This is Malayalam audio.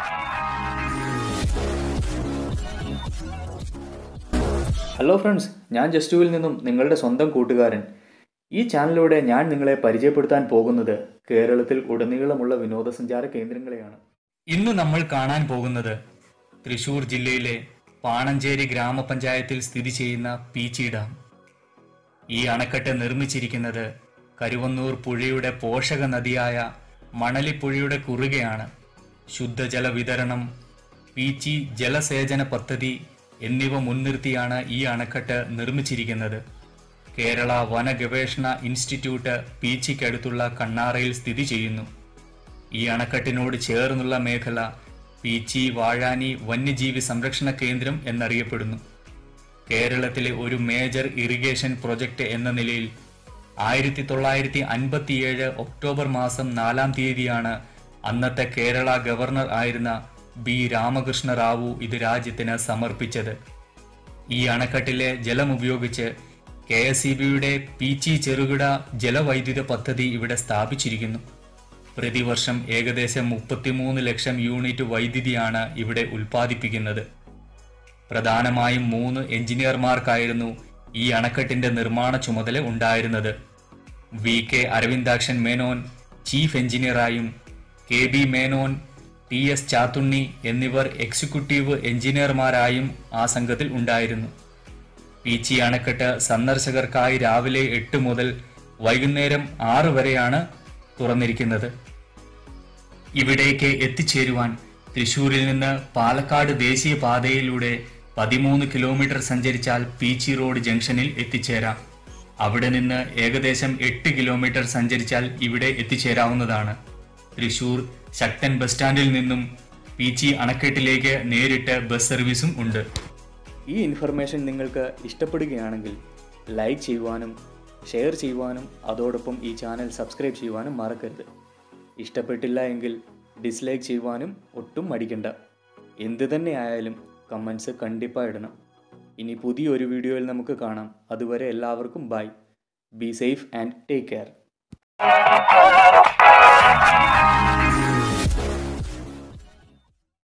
ഹലോ ഫ്രണ്ട്സ് ഞാൻ ജസ്റ്റുവിൽ നിന്നും നിങ്ങളുടെ സ്വന്തം കൂട്ടുകാരൻ ഈ ചാനലിലൂടെ ഞാൻ നിങ്ങളെ പരിചയപ്പെടുത്താൻ പോകുന്നത് കേരളത്തിൽ ഉടനീളമുള്ള വിനോദസഞ്ചാര കേന്ദ്രങ്ങളെയാണ് ഇന്ന് നമ്മൾ കാണാൻ പോകുന്നത് തൃശൂർ ജില്ലയിലെ പാണഞ്ചേരി ഗ്രാമപഞ്ചായത്തിൽ സ്ഥിതി ചെയ്യുന്ന പീച്ചി ഡാം ഈ അണക്കെട്ട് നിർമ്മിച്ചിരിക്കുന്നത് കരുവന്നൂർ പുഴയുടെ പോഷക നദിയായ മണലിപ്പുഴയുടെ കുറുകെയാണ് ശുദ്ധജല വിതരണം പീച്ചി ജലസേചന പദ്ധതി എന്നിവ മുൻനിർത്തിയാണ് ഈ അണക്കെട്ട് നിർമ്മിച്ചിരിക്കുന്നത് കേരള വന ഗവേഷണ ഇൻസ്റ്റിറ്റ്യൂട്ട് പീച്ചിക്കടുത്തുള്ള കണ്ണാറയിൽ സ്ഥിതി ചെയ്യുന്നു ഈ അണക്കെട്ടിനോട് ചേർന്നുള്ള മേഖല പീച്ചി വാഴാനി വന്യജീവി സംരക്ഷണ കേന്ദ്രം എന്നറിയപ്പെടുന്നു കേരളത്തിലെ ഒരു മേജർ ഇറിഗേഷൻ പ്രൊജക്ട് എന്ന നിലയിൽ ആയിരത്തി തൊള്ളായിരത്തി അൻപത്തിയേഴ് ഒക്ടോബർ മാസം നാലാം തീയതിയാണ് അന്നത്തെ കേരള ഗവർണർ ആയിരുന്ന ബി രാമകൃഷ്ണ റാവു ഇത് രാജ്യത്തിന് സമർപ്പിച്ചത് ഈ അണക്കെട്ടിലെ ജലം ഉപയോഗിച്ച് കെ എസ് ഇ ബിയുടെ പീച്ചി ചെറുകിട ജലവൈദ്യുത പദ്ധതി ഇവിടെ സ്ഥാപിച്ചിരിക്കുന്നു പ്രതിവർഷം ഏകദേശം മുപ്പത്തിമൂന്ന് ലക്ഷം യൂണിറ്റ് വൈദ്യുതിയാണ് ഇവിടെ ഉൽപ്പാദിപ്പിക്കുന്നത് പ്രധാനമായും മൂന്ന് എഞ്ചിനീയർമാർക്കായിരുന്നു ഈ അണക്കെട്ടിന്റെ നിർമ്മാണ ചുമതല ഉണ്ടായിരുന്നത് V K Aravindakshan Menon chief എഞ്ചിനീയറായും K B Menon T S Chathunni എന്നിവർ എക്സിക്യൂട്ടീവ് എഞ്ചിനീയർമാരായും ആ സംഘത്തിൽ ഉണ്ടായിരുന്നു പീച്ചി അണക്കെട്ട് സന്ദർശകർക്കായി രാവിലെ എട്ട് മുതൽ വൈകുന്നേരം ആറ് വരെയാണ് തുറന്നിരിക്കുന്നത് ഇവിടേക്ക് എത്തിച്ചേരുവാൻ തൃശൂരിൽ നിന്ന് പാലക്കാട് ദേശീയ പാതയിലൂടെ പതിമൂന്ന് കിലോമീറ്റർ സഞ്ചരിച്ചാൽ പീച്ചി റോഡ് ജംഗ്ഷനിൽ എത്തിച്ചേരാം അവിടെ നിന്ന് ഏകദേശം എട്ട് കിലോമീറ്റർ സഞ്ചരിച്ചാൽ ഇവിടെ എത്തിച്ചേരാവുന്നതാണ് തൃശൂർ ശക്തൻ ബസ് സ്റ്റാൻഡിൽ നിന്നും പീച്ചി അണക്കെട്ടിലേക്ക് നേരിട്ട് ബസ് സർവീസും ഉണ്ട് ഈ ഇൻഫർമേഷൻ നിങ്ങൾക്ക് ഇഷ്ടപ്പെടുകയാണെങ്കിൽ ലൈക്ക് ചെയ്യുവാനും ഷെയർ ചെയ്യുവാനും അതോടൊപ്പം ഈ ചാനൽ സബ്സ്ക്രൈബ് ചെയ്യുവാനും മറക്കരുത് ഇഷ്ടപ്പെട്ടില്ല എങ്കിൽ ഡിസ്ലൈക്ക് ചെയ്യുവാനും ഒട്ടും മടിക്കണ്ട എന്ത് തന്നെ ആയാലും കമൻസ് കണ്ടിപ്പാக ഇടണം ഇനി പുതിയൊരു വീഡിയോയിൽ നമുക്ക് കാണാം അതുവരെ എല്ലാവർക്കും bye be safe and take care